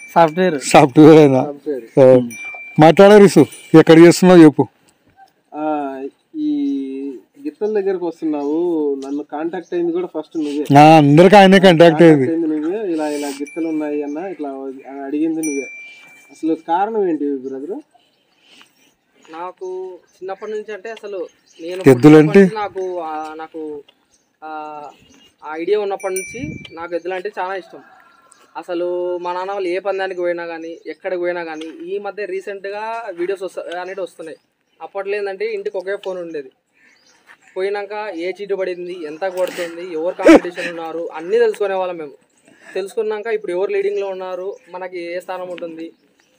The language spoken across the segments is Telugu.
సాఫ్ట్వేర్ సాఫ్ట్వేర్ అయినా ఆ, మాట్లాడరిసు ఎక్కడ చేస్తున్నావు చెప్పు ఆ, ఈ గిత్తల దగ్గరకు వస్తున్నావు నన్ను కాంటాక్ట్ అయింది కూడా ఫస్ట్ నువ్వే నా అందరికి ఆయనే కాంటాక్ట్ అయ్యింది Contact అయింది నువ్వే ఇలా ఇలా గిత్తలు ఉన్నాయి అన్న ఇట్లా అడిగింది నువ్వే అసలు కారణం ఏంటి బ్రదర్ నాకు చిన్నప్పటి నుంచి అంటే అసలు నేను ఎద్దులంటే? పుట్టినప్పటి నుంచి నాకు ఆ, నాకు ఆ ఐడియా ఉన్నప్పటి నుంచి నాకు ఎద్దులంటే చాలా ఇష్టం అసలు మా నాన్న వాళ్ళు ఏ పందానికి పోయినా కానీ ఎక్కడికి పోయినా కానీ ఈ మధ్య రీసెంట్గా వీడియోస్ వస్తా అనేవి వస్తున్నాయి అప్పట్లో ఏంటంటే ఇంటికి ఒకే ఫోన్ ఉండేది పోయినాక ఏ చీటు పడింది ఎంత కొడుతుంది ఎవరు కాంపిటీషన్ ఉన్నారు అన్నీ తెలుసుకునే వాళ్ళం మేము తెలుసుకున్నాక ఇప్పుడు ఎవరు లీడింగ్లో ఉన్నారు మనకి ఏ స్థానం ఉంటుంది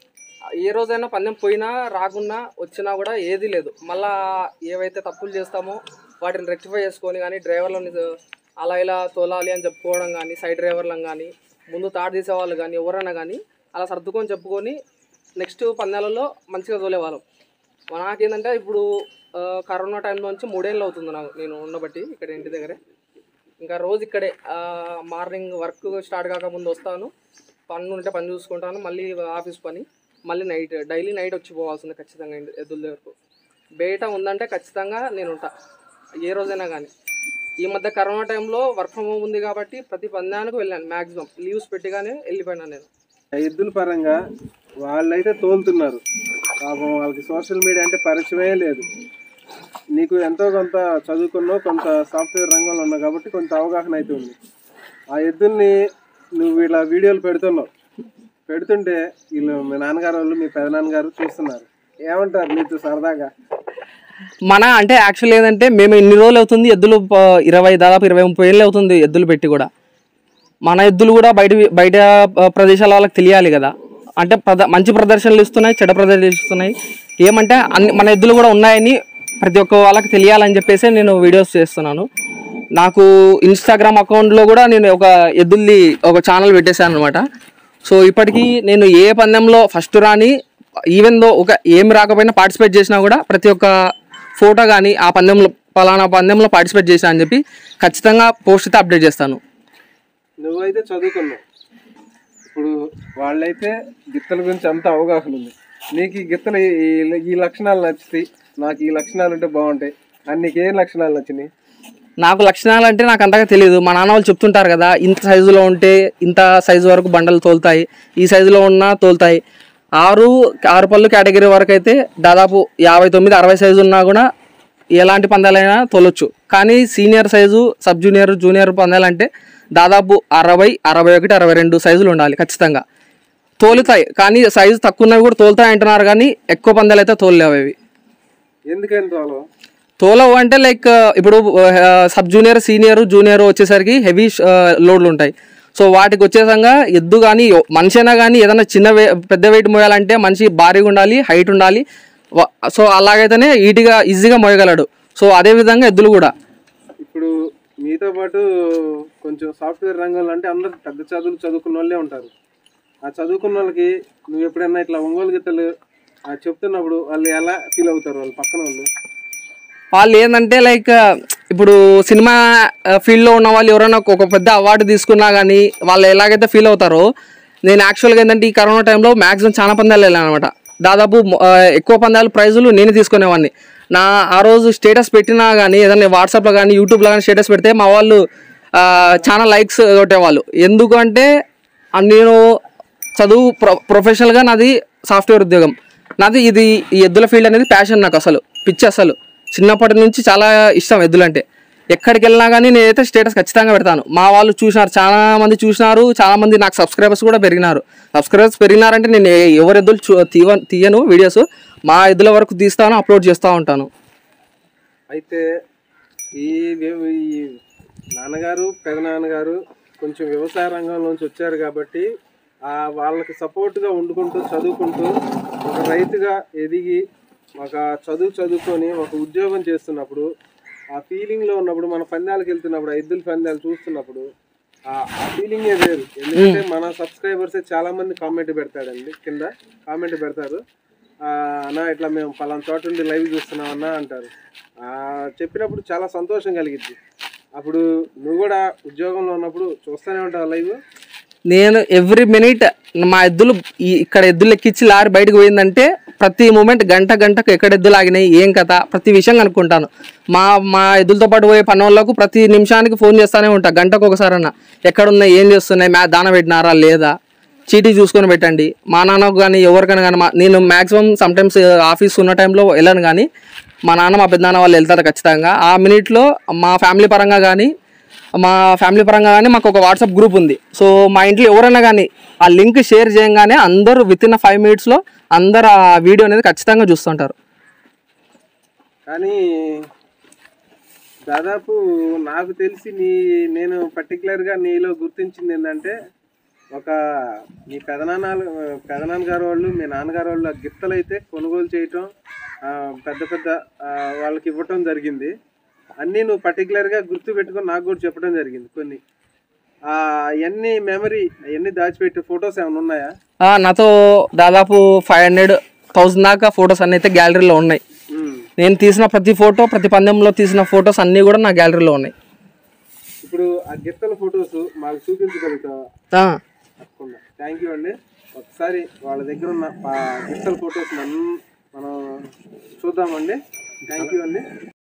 ఏ రోజైనా పందెం పోయినా రాకున్నా వచ్చినా కూడా ఏది లేదు మళ్ళా ఏవైతే తప్పులు చేస్తామో వాటిని రెక్టిఫై చేసుకొని కానీ డ్రైవర్లని అలా ఇలా తోలాలి అని చెప్పుకోవడం కానీ సైడ్ డ్రైవర్లను కానీ ముందు తాడు తీసేవాళ్ళు కానీ ఎవరైనా కానీ అలా సర్దుకొని చెప్పుకొని నెక్స్ట్ పందాలలో మంచిగా తోలేవాళ్ళం నాకేంటంటే ఇప్పుడు ఆ, కరోనా టైంలో నుంచి మూడేళ్ళు అవుతుంది నాకు నేను ఉండబట్టి ఇక్కడ ఇంటి దగ్గరే ఇంకా రోజు ఇక్కడే మార్నింగ్ వర్క్ స్టార్ట్ కాకముందు వస్తాను పని ఉంటే పని చూసుకుంటాను మళ్ళీ ఆఫీస్ పని మళ్ళీ నైట్ డైలీ నైట్ వచ్చి పోవాల్సింది ఖచ్చితంగా ఇంటి- ఎద్దుల దగ్గరకు బయట ఉందంటే ఖచ్చితంగా నేను ఉంటా ఏ రోజైనా కానీ ఈ మధ్య కరోనా టైంలో వర్క్ ఫ్రమ్ హోమ్ ఉంది కాబట్టి ప్రతి పందానికి వెళ్ళాను మ్యాక్సిమం లీవ్స్ పెట్టిగానే వెళ్ళిపోయినా నేను ఎద్దుల పరంగా వాళ్ళైతే తోలుతున్నారు పాపం వాళ్ళకి సోషల్ మీడియా అంటే పరిచయమే లేదు నీకు ఎంతో కొంత చదువుకున్నావు కొంత సాఫ్ట్వేర్ రంగంలో ఉన్నావు కాబట్టి కొంత అవగాహన అయితే ఉంది ఆ ఎద్దుల్ని నువ్వు ఇలా వీడియోలు పెడుతున్నావు పెడుతుంటే వీళ్ళు మీ నాన్నగారు వాళ్ళు మీ పెదనాన్నగారు చూస్తున్నారు ఏమంటారు నీతో సరదాగా మన అంటే యాక్చువల్ ఏంటంటే మేము ఇన్ని రోజులు అవుతుంది ఎద్దులు ప- ఇరవై దాదాపు ఇరవై ముప్పై ఏళ్ళు అవుతుంది ఎద్దులు పెట్టి కూడా మన ఎద్దులు కూడా బయట బయట ఆ, ప్రదేశాల వాళ్ళకి తెలియాలి కదా అంటే ప్రద మంచి ప్రదర్శనలు ఇస్తున్నాయి చెడ్డ ప్రదర్శనలు ఇస్తున్నాయి ఏమంటే అన్ని మన ఎద్దులు కూడా ఉన్నాయని ప్రతి ఒక్క వాళ్ళకి తెలియాలని చెప్పేసి నేను వీడియోస్ చేస్తున్నాను నాకు ఇన్స్టాగ్రామ్ అకౌంట్లో కూడా నేను ఒక ఎద్దుల్ది ఒక ఛానల్ పెట్టేశాను అనమాట సో ఇప్పటికీ నేను ఏ పందెంలో ఫస్ట్ రాని ఈవెన్ దో ఒక ఏం రాకపోయినా పార్టిసిపేట్ చేసినా కూడా ప్రతి ఒక్క ఫోటో కానీ ఆ పందెంలో పలానా పందెంలో పార్టిసిపేట్ చేశా అని చెప్పి ఖచ్చితంగా పోస్ట్ అయితే అప్డేట్ చేస్తాను నువ్వైతే చదువుకున్నావు ఇప్పుడు వాళ్ళైతే గిత్తల గురించి అంత అవగాహన ఉంది నీకు ఈ గిత్తలు ఈ- ఈ లక్షణాలు నచ్చుతాయి నాకు ఈ లక్షణాలు ఉంటే బాగుంటాయి అని నీకు ఏ లక్షణాలు నచ్చినాయి నాకు లక్షణాలు అంటే నాకు అంతగా తెలియదు మా నాన్న వాళ్ళు చెప్తుంటారు కదా ఇంత సైజులో ఉంటే ఇంత సైజు వరకు బండలు తోలుతాయి ఈ సైజులో ఉన్నా తోలుతాయి ఆరు ఆరు పళ్ళు కేటగిరీ వరకు అయితే దాదాపు యాభై తొమ్మిది అరవై సైజు ఉన్నా కూడా ఎలాంటి పందాలైనా తోలొచ్చు కానీ senior size sub junior junior పందాలు అంటే దాదాపు అరవై అరవై ఒకటి అరవై రెండు సైజులు ఉండాలి ఖచ్చితంగా తోలుతాయి కానీ సైజు తక్కువ ఉన్నవి కూడా తోలుతాయి అంటున్నారు కానీ ఎక్కువ పందాలు అయితే తోలలేవు అవి ఎందుకని తోలో తోలవు అంటే లైక్ ఇప్పుడు సబ్ జూనియర్ సీనియర్ జూనియర్ వచ్చేసరికి హెవీ లోడ్లు ఉంటాయి సో వాటికి వచ్చేసంగా ఎద్దు కానీ మనిషి అయినా కానీ ఏదైనా చిన్న వే పెద్ద వెయిట్ మోయాలంటే మనిషి భారీగా ఉండాలి హైట్ ఉండాలి వ- సో అలాగైతేనే ఈజీగా ఈజీగా మోయగలడు సో అదే విధంగా ఎద్దులు కూడా ఇప్పుడు మీతో పాటు కొంచెం సాఫ్ట్వేర్ రంగంలో అంటే అందరు పెద్ద చదువులు చదువుకున్న వాళ్ళే ఉంటారు ఆ చదువుకున్న వాళ్ళకి నువ్వు ఎప్పుడైనా ఇట్లా ఒంగోలు గిత్తలు ఆ చెప్తున్నప్పుడు వాళ్ళు ఎలా ఫీల్ అవుతారు వాళ్ళు పక్కన వాళ్ళు వాళ్ళు ఏంటంటే లైక్ ఇప్పుడు సినిమా ఫీల్డ్లో ఉన్న వాళ్ళు ఎవరైనా ఒక పెద్ద అవార్డు తీసుకున్నా కానీ వాళ్ళు ఎలాగైతే ఫీల్ అవుతారో నేను యాక్చువల్గా ఏంటంటే ఈ కరోనా టైంలో మ్యాక్సిమం చాలా పందాలు వెళ్ళాను అనమాట దాదాపు ఆ, ఎక్కువ పందాలు ప్రైజులు నేను తీసుకునేవాడిని నా ఆ రోజు స్టేటస్ పెట్టినా కానీ ఏదైనా వాట్సాప్లో కానీ యూట్యూబ్లో కానీ స్టేటస్ పెడితే మా వాళ్ళు ఆ, చాలా లైక్స్ కొట్టేవాళ్ళు ఎందుకంటే ఆ, నేను చదువు ప్రొ ప్రొఫెషనల్గా నాది సాఫ్ట్వేర్ ఉద్యోగం నాది ఇది ఈ ఎద్దుల ఫీల్డ్ అనేది ప్యాషన్ నాకు అసలు పిచ్చి అసలు చిన్నప్పటి నుంచి చాలా ఇష్టం ఎద్దులంటే ఎక్కడికి వెళ్ళినా కానీ నేనైతే స్టేటస్ ఖచ్చితంగా పెడతాను మా వాళ్ళు చూసినారు చాలా మంది చూసినారు చాలా మంది నాకు సబ్స్క్రైబర్స్ కూడా పెరిగినారు సబ్స్క్రైబర్స్ పెరిగినారంటే నేను ఏ- ఎవరి ఎద్దులు చూ తీవ తీయను వీడియోస్ మా ఎద్దుల వరకు తీస్తాను అప్లోడ్ చేస్తూ ఉంటాను అయితే ఈ వ్య- ఈ నాన్నగారు పెదనాన్నగారు కొంచెం వ్యవసాయ రంగంలోంచి వచ్చారు కాబట్టి ఆ వాళ్ళకి సపోర్ట్గా వండుకుంటూ చదువుకుంటూ ఒక రైతుగా ఎదిగి ఒక చదువు చదువుకొని ఒక ఉద్యోగం చేస్తున్నప్పుడు ఆ ఫీలింగ్లో ఉన్నప్పుడు మన పందాలకు వెళ్తున్నప్పుడు ఆ ఎద్దుల పందాలు చూస్తున్నప్పుడు ఆ ఫీలింగే వేరు ఎందుకంటే మన సబ్స్క్రైబర్సే చాలా మంది కామెంట్ పెడతాడండి కింద కామెంట్ పెడతారు ఆ, అన్నా ఇట్లా మేము పలానా చోట నుండి లైవ్ చూస్తున్నాం అన్నా అంటారు ఆ, చెప్పినప్పుడు చాలా సంతోషం కలిగిద్ది అప్పుడు నువ్వు కూడా ఉద్యోగంలో ఉన్నప్పుడు చూస్తూనే ఉంటావు లైవ్ నేను ఎవ్రీ మినిట్ మా ఎద్దులు ఈ- ఇక్కడ ఎద్దులు ఎక్కించి లారీ బయటకు పోయిందంటే ప్రతి మూమెంట్ గంట గంటకు ఎక్కడ ఎద్దులు ఆగినాయి ఏం కథ ప్రతి విషయం కనుక్కుంటాను మా మా ఎద్దులతో పాటు పోయే పనులకు ప్రతి నిమిషానికి ఫోన్ చేస్తానే ఉంటా గంటకు ఒకసారి అన్న ఎక్కడున్నాయి ఏం చేస్తున్నాయి మ్యా దాన పెట్టినారా లేదా చీటీ చూసుకొని పెట్టండి మా నాన్నకు కానీ ఎవరికైనా కానీ మా నేను మ్యాక్సిమం సమ్టైమ్స్ ఆఫీస్ ఉన్న టైంలో వెళ్ళను కానీ మా నాన్న మా పెద్దనాన్న వాళ్ళు వెళ్తారు ఖచ్చితంగా ఆ మినిట్లో మా ఫ్యామిలీ పరంగా కానీ మా ఫ్యామిలీ పరంగా కానీ మాకు ఒక వాట్సాప్ గ్రూప్ ఉంది సో మా ఇంట్లో ఎవరైనా కానీ ఆ లింక్ షేర్ చేయగానే అందరూ విత్ ఇన్ ఫైవ్ మినిట్స్లో అందరు ఆ వీడియో అనేది ఖచ్చితంగా చూస్తుంటారు కానీ దాదాపు నాకు తెలిసి నీ నేను పర్టికులర్గా నీలో గుర్తించింది ఏంటంటే ఒక మీ పెదనాన్న పెదనాన్న గారు వాళ్ళు మీ నాన్నగారు వాళ్ళు ఆ గిత్తలు అయితే కొనుగోలు చేయటం ఆ, పెద్ద పెద్ద ఆ, వాళ్ళకి ఇవ్వటం జరిగింది అన్నీ నువ్వు పర్టికులర్గా గుర్తు పెట్టుకొని నాకు కూడా చెప్పడం జరిగింది కొన్ని అవన్నీ మెమరీ అవన్నీ దాచిపెట్టే ఫొటోస్ ఏమైనా ఉన్నాయా ఆ, నాతో దాదాపు ఫైవ్ హండ్రెడ్ థౌసండ్ దాకా ఫొటోస్ అన్నీ అయితే గ్యాలరీలో ఉన్నాయి ఉమ్. నేను తీసిన ప్రతి ఫోటో ప్రతి పందెంలో తీసిన ఫొటోస్ అన్నీ కూడా నా గ్యాలరీలో ఉన్నాయి ఇప్పుడు ఆ గిత్తల ఫొటోస్ మాకు చూపించగలుగుతావా ఆ, తప్పకుండా థ్యాంక్ యూ అండి ఒకసారి వాళ్ళ దగ్గర ఉన్న ఆ గిత్తల ఫొటోస్ మనం మనం చూద్దామండి థ్యాంక్ యూ అండి